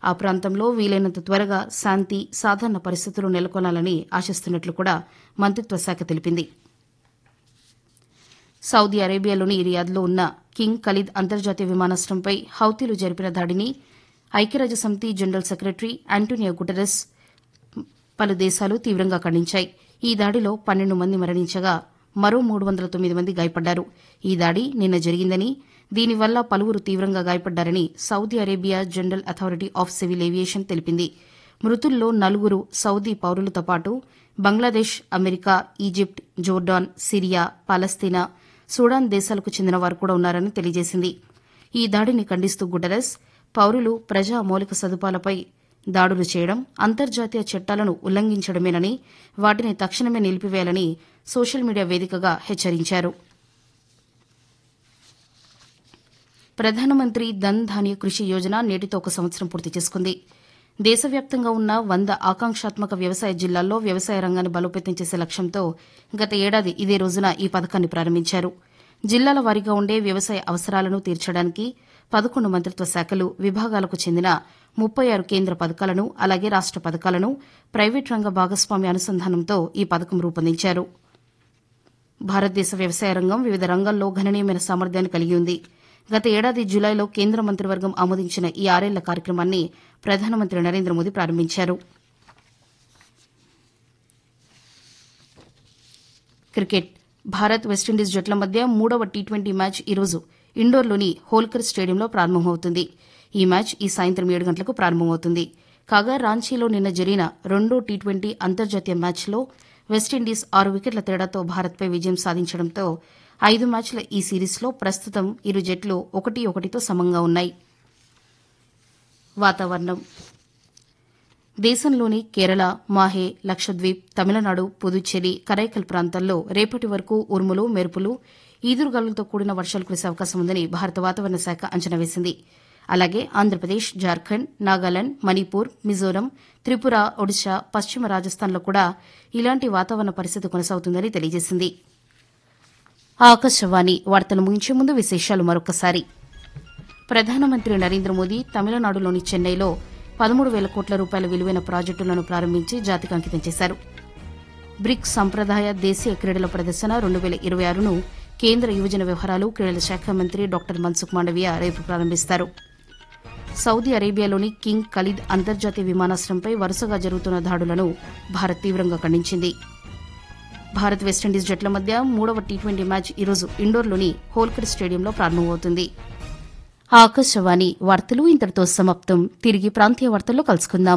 ఆ ప్రాంతంలో వీలైనంత త్వరగా శాంతి సాధారణ పరిస్థితులు నెలకొనాలని ఆశిస్తున్నట్లు కూడా మంత్రిత్వ శాఖ తెలిపింది సౌదీ అరేబియాలోని రియాద్లో ఉన్న కింగ్ ఖలీద్ అంతర్జాతీయ విమానాశ్రయంపై హౌతీలు జరిపిన దాడిని ఐక్యరాజ్యసమితి జనరల్ సెక్రటరీ ఆంటోనియో గుటెరస్ పలు దేశాలు తీవ్రంగా ఖండించాయి ఈ దాడిలో పన్నెండు మంది మరణించగా మరో మూడు వందల తొమ్మిది మంది గాయపడ్డారు ఈ దాడి నిన్న జరిగిందని దీనివల్ల పలువురు తీవ్రంగా గాయపడ్డారని Saudi Arabia general authority of civil aviation తెలిపింది మృతుల్లో నలుగురు సౌదీ పౌరులతో పాటు Bangladesh America Egypt Jordan Syria Palestine Sudan దేశాలకు చెందిన వారు కూడా ఉన్నారని తెలియజేసింది ఈ దాడిని ఖండిస్తూ గుటరస్ పౌరులు ప్రజా మౌలిక సదుపాయాలపై దాడులు చేయడం అంతర్జాతీయ చట్టాలను ఉల్లంఘించడమేనని వాటిని తక్షణమే నిలిపివేయాలని సోషల్ మీడియా వేదికగా హెచ్చరించారు ప్రధానమంత్రి ధన్ ధాన్య కృషి యోజన నేటితో ఒక సంవత్సరం పూర్తి చేసుకుంది దేశవ్యాప్తంగా ఉన్న వంద ఆకాంక్షాత్మక వ్యవసాయ జిల్లాల్లో వ్యవసాయ రంగాన్ని బలోపేతం చేసే లక్ష్యంతో గత ఏడాది ఇదే రోజున ఈ పథకాన్ని ప్రారంభించారు జిల్లాల వారీగా ఉండే వ్యవసాయ అవసరాలను తీర్చడానికి పదకొండు మంత్రిత్వ శాఖలు విభాగాలకు చెందిన ముప్పై ఆరు కేంద్ర పథకాలను అలాగే రాష్ట పథకాలను ప్రైవేట్ రంగ భాగస్వామ్య అనుసంధానంతో ఈ పథకం రూపొందించారు భారతదేశ వ్యవసాయ రంగం వివిధ రంగాల్లో గణనీయమైన సామర్థ్యాన్ని కలిగి ఉంది గత ఏడాది జులైలో కేంద్ర మంత్రివర్గం ఆమోదించిన ఈ ఆరేళ్ల కార్యక్రమాన్ని ప్రధానమంత్రి నరేంద్ర మోదీ ప్రారంభించారు క్రికెట్ భారత్ వెస్టిండీస్ జట్ల మధ్య మూడవ టీ ట్వంటీ మ్యాచ్ ఈరోజు ఇండోర్లోని హోల్కర్ స్టేడియంలో ప్రారంభమవుతుంది ఈ మ్యాచ్ ఈ సాయంత్రం ఏడు గంటలకు ప్రారంభమవుతుంది కాగా రాంచీలో నిన్న జరిగిన రెండో టీ ట్వంటీ అంతర్జాతీయ మ్యాచ్లో వెస్టిండీస్ ఆరు వికెట్ల తేడాతో భారత్పై విజయం సాధించడంతో ఐదు మ్యాచ్ల ఈ సిరీస్లో ప్రస్తుతం ఇరు జట్లు ఒకటి ఒకటితో సమంగా ఉన్నాయి వాతావరణం దేశంలోని కేరళ మాహే లక్షద్వీప్ తమిళనాడు పుదుచ్చేరి కరైకల్ ప్రాంతాల్లో రేపటి వరకు ఉరుములు మెరుపులు ఈదురుగాలులతో కూడిన వర్షాలు కురిసే అవకాశం ఉందని భారత వాతావరణ శాఖ అంచనా వేసింది అలాగే ఆంధ్రప్రదేశ్ జార్ఖండ్ నాగాలాండ్ మణిపూర్ మిజోరం త్రిపుర ఒడిశా పశ్చిమ రాజస్థాన్లో కూడా ఇలాంటి వాతావరణ పరిస్థితి కొనసాగుతుందని తెలియజేసింది ఆకాశవాణి వార్తలు ముగించే ముందు విశేషాలు మరొకసారి ప్రధానమంత్రి నరేంద్ర మోదీ తమిళనాడులోని చెన్నైలో పదమూడు వేల కోట్ల రూపాయల విలువైన ప్రాజెక్టులను ప్రారంభించి జాతికి అంకితం చేశారు బ్రిక్స్ సంప్రదాయ దేశీయ క్రీడల ప్రదర్శన రెండు వేల ఇరవై ఆరును కేంద్ర యువజన వ్యవహారాలు క్రీడల శాఖ మంత్రి డాక్టర్ మన్సుఖ్ మాండవీయ రేపు ప్రారంభిస్తారు సౌదీ అరేబియాలోని కింగ్ ఖలీద్ అంతర్జాతీయ విమానాశ్రయంపై వరుసగా జరుగుతున్న దాడులను భారత్ తీవ్రంగా ఖండించింది భారత్ వెస్టిండీస్ జట్ల మధ్య మూడవ టీ ట్వంటీ మ్యాచ్ ఈరోజు ఇండోర్లోని హోల్కర్ స్టేడియంలో ప్రారంభమవుతుంది ఆకాశవాణి వార్తలు ఇంతటితో సమాప్తం తిరిగి ప్రాంతీయ వార్తల్లో కలుసుకుందాం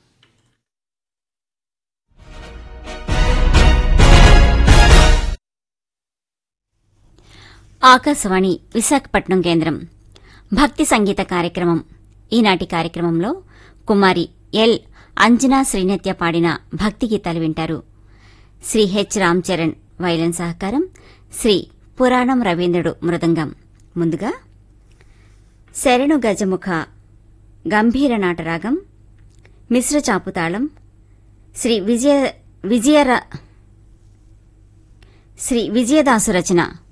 ఆకాశవాణి విశాఖపట్నం కేంద్రం భక్తి సంగీత కార్యక్రమం ఈనాటి కార్యక్రమంలో కుమారి ఎల్ అంజనా శ్రీనిత్య పాడిన భక్తి గీతాలు వింటారు శ్రీ హెచ్ రామ్ చరణ్ వైలన్ సహకారం శ్రీ పురాణం రవీంద్రుడు మృదంగం ముందుగా శరణు గజముఖ గంభీర నాటరాగం మిశ్ర చాపుతాళం శ్రీ విజయ విజయర శ్రీ విజయదాసు రచన